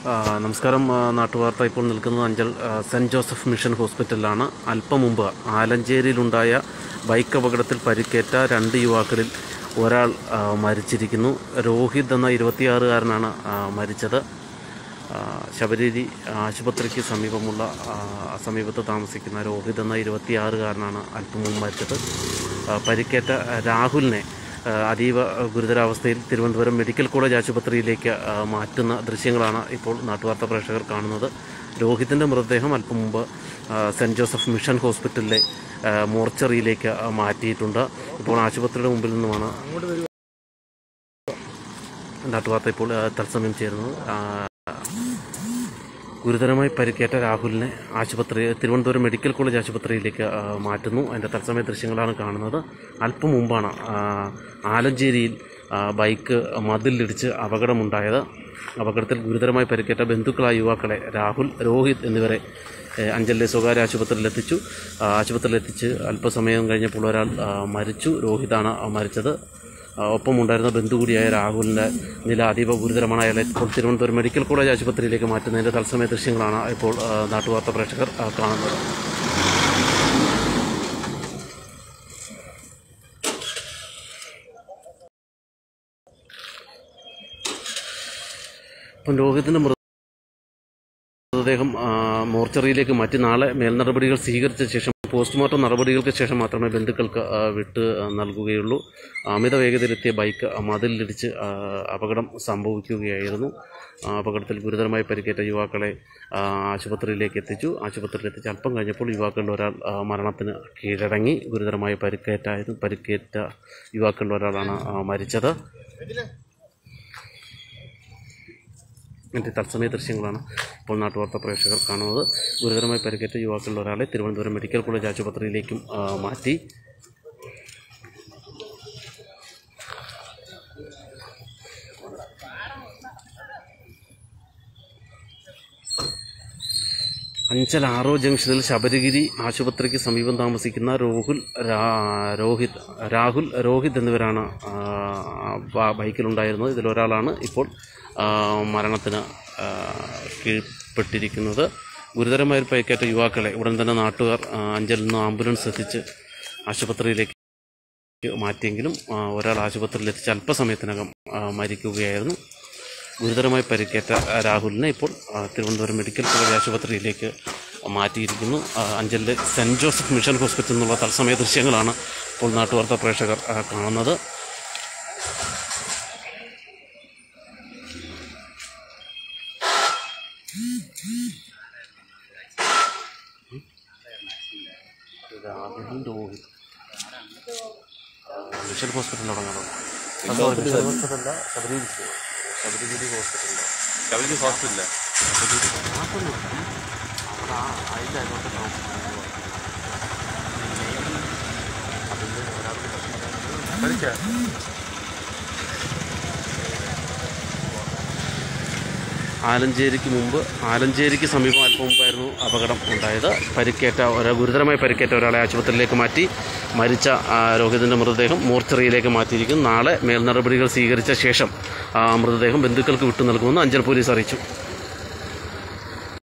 ആ, നമസ്കാരം ആ, നാട്ടുവാർത്ത ഇപ്പോൾ നിൽക്കുന്നത് അഞ്ചൽ ആ, സെൻറ് ജോസഫ് മിഷൻ ഹോസ്പിറ്റലിലാണ് അല്പം മുമ്പ് ആലഞ്ചേരിയിലുണ്ടായ ബൈക്ക് അപകടത്തിൽ പരിക്കേറ്റ രണ്ട് യുവാക്കളിൽ ഒരാൾ ആ, മരിച്ചിരിക്കുന്നു രോഹിത് എന്ന ഇരുപത്തിയാറുകാരനാണ് ആ, മരിച്ചത് ആ, ശബരിരി ആശുപത്രിക്ക് സമീപമുള്ള ആ, സമീപത്ത് താമസിക്കുന്ന രോഹിത് എന്ന ഇരുപത്തിയാറുകാരനാണ് അല്പം മുമ്പ് മരിച്ചത് ആ, പരിക്കേറ്റ രാഹുലിനെ ആ, അതീവ ഗുരുതരാവസ്ഥയിൽ തിരുവനന്തപുരം മെഡിക്കൽ കോളേജ് ആശുപത്രിയിലേക്ക് ആ, മാറ്റുന്ന ദൃശ്യങ്ങളാണ് ഇപ്പോൾ നാട്ടുവാർത്ത പ്രേക്ഷകർ കാണുന്നത് രോഹിത്തിൻ്റെ മൃതദേഹം അല്പം മുമ്പ് ആ, സെൻറ് ജോസഫ് മിഷൻ ഹോസ്പിറ്റലിലെ ആ, മോർച്ചറിയിലേക്ക് ആ, മാറ്റിയിട്ടുണ്ട് ഇപ്പോൾ ആശുപത്രിയുടെ മുമ്പിൽ നിന്നുമാണ് നാട്ടുവാർത്ത ഇപ്പോൾ ആ, തത്സമയം ചേരുന്നത് ആ, ഗുരുതരമായി പരിക്കേറ്റ രാഹുലിനെ ആശുപത്രി തിരുവനന്തപുരം മെഡിക്കൽ കോളേജ് ആശുപത്രിയിലേക്ക് ആ, മാറ്റുന്നു അതിൻ്റെ തത്സമയ ദൃശ്യങ്ങളാണ് കാണുന്നത് അല്പം മുമ്പാണ് ആ, ആലഞ്ചേരിയിൽ ആ, ബൈക്ക് മതിലിടിച്ച് അപകടമുണ്ടായത് അപകടത്തിൽ ഗുരുതരമായി പരിക്കേറ്റ ബന്ധുക്കളായ യുവാക്കളെ രാഹുൽ രോഹിത് എന്നിവരെ ഏ, അഞ്ചലിലെ സ്വകാര്യ ആശുപത്രിയിലെത്തിച്ചു ആ, ആശുപത്രിയിലെത്തിച്ച് അല്പസമയം കഴിഞ്ഞപ്പോൾ ഒരാൾ ആ, മരിച്ചു രോഹിതാണ് ആ, മരിച്ചത് ആ, ഒപ്പമുണ്ടായിരുന്ന ബന്ധു കൂടിയായ രാഹുലിൻ്റെ നില അതീവ ഗുരുതരമാണ് അയാളെ ഇപ്പോൾ തിരുവനന്തപുരം മെഡിക്കൽ കോളേജ് ആശുപത്രിയിലേക്ക് മാറ്റുന്നതിൻ്റെ തത്സമയ ദൃശ്യങ്ങളാണ് ഇപ്പോൾ ആ, നാട്ടുവാർത്ത പ്രേക്ഷകർ ആ, കാണുന്നത് ഇപ്പം രോഹിത്തിൻ്റെ മൃതദേഹം ആ, മോർച്ചറിയിലേക്ക് മാറ്റി നാളെ മേൽനടപടികൾ സ്വീകരിച്ച ശേഷം പോസ്റ്റ്മോർട്ടം നടപടികൾക്ക് ശേഷം മാത്രമേ ബന്ധുക്കൾക്ക് ആ, വിട്ട് ആ, നൽകുകയുള്ളൂ അമിത വേഗതയിലെത്തിയ ബൈക്ക് ആ, മതിലിടിച്ച് ആ, അപകടം സംഭവിക്കുകയായിരുന്നു ആ, അപകടത്തിൽ ഗുരുതരമായി പരിക്കേറ്റ യുവാക്കളെ ആ, ആശുപത്രിയിലേക്ക് എത്തിച്ചു ആശുപത്രിയിൽ എത്തിച്ച് അല്പം കഴിഞ്ഞപ്പോൾ യുവാക്കളുടെ ഒരാൾ ആ, മരണത്തിന് കീഴടങ്ങി ഗുരുതരമായി പരിക്കേറ്റായിരുന്നു പരിക്കേറ്റ യുവാക്കളുടെ ഒരാളാണ് ആ, മരിച്ചത് ഇതിൻ്റെ തത്സമയ ദൃശ്യങ്ങളാണ് ഇപ്പോൾ നാട്ടുവാർത്ത പ്രേക്ഷകർ കാണുന്നത് ഗുരുതരമായി പരിക്കേറ്റ യുവാക്കളിൽ ഒരാളെ തിരുവനന്തപുരം മെഡിക്കൽ കോളേജ് ആശുപത്രിയിലേക്കും ആ, മാറ്റി അഞ്ചൽ ആറോ ജംഗ്ഷനിൽ ശബരിഗിരി ആശുപത്രിക്ക് സമീപം താമസിക്കുന്ന രോഹുൽ രാ- രോഹിത് രാഹുൽ രോഹിത് എന്നിവരാണ് ആ, ബ- ബൈക്കിലുണ്ടായിരുന്നത് ഇതിലൊരാളാണ് ഇപ്പോൾ ആ, മരണത്തിന് ആ, കീഴ്പ്പെട്ടിരിക്കുന്നത് ഗുരുതരമായി പരിക്കേറ്റ യുവാക്കളെ ഉടൻ തന്നെ നാട്ടുകാർ ആ, അഞ്ചലിൽ നിന്ന് ആംബുലൻസ് എത്തിച്ച് ആശുപത്രിയിലേക്ക് മാറ്റിയെങ്കിലും ആ, ഒരാൾ ആശുപത്രിയിൽ എത്തിച്ച് അല്പസമയത്തിനകം ആ, മരിക്കുകയായിരുന്നു ഗുരുതരമായി പരിക്കേറ്റ ആ, രാഹുലിനെ ഇപ്പോൾ ആ, തിരുവനന്തപുരം മെഡിക്കൽ കോളേജ് ആശുപത്രിയിലേക്ക് മാറ്റിയിരിക്കുന്നു ആ, അഞ്ചലിലെ സെൻറ് ജോസഫ് മിഷൻ ഹോസ്പിറ്റലിൽ നിന്നുള്ള തത്സമയ ദൃശ്യങ്ങളാണ് ഇപ്പോൾ നാട്ടുവാർത്ത പ്രേക്ഷകർ ആ, കാണുന്നത് രാഹുലും രോഹിത് ആ, മിഷൻ ഹോസ്പിറ്റലിൽ തുടങ്ങാണോ അതോ മിഷൻ ഹോസ്പിറ്റലല്ല ശബരിഗിരി ശബരിഗിരി ഹോസ്പിറ്റലിലോ ശബരി ഹോസ്പിറ്റലില് പഠിച്ച ആലഞ്ചേരിക്ക് മുമ്പ് ആലഞ്ചേരിക്ക് സമീപം അല്പം മുമ്പായിരുന്നു അപകടം ഉണ്ടായത് പരിക്കേറ്റ ഒരു ഗുരുതരമായി പരിക്കേറ്റ ഒരാളെ ആശുപത്രിയിലേക്ക് മാറ്റി മരിച്ച ആ, രോഹിതിൻ്റെ മൃതദേഹം മോർച്ചറിയിലേക്ക് മാറ്റിയിരിക്കും നാളെ മേൽനടപടികൾ സ്വീകരിച്ച ശേഷം ആ, മൃതദേഹം ബന്ധുക്കൾക്ക് വിട്ടു നൽകുമെന്ന് അഞ്ചൽ പോലീസ് അറിയിച്ചു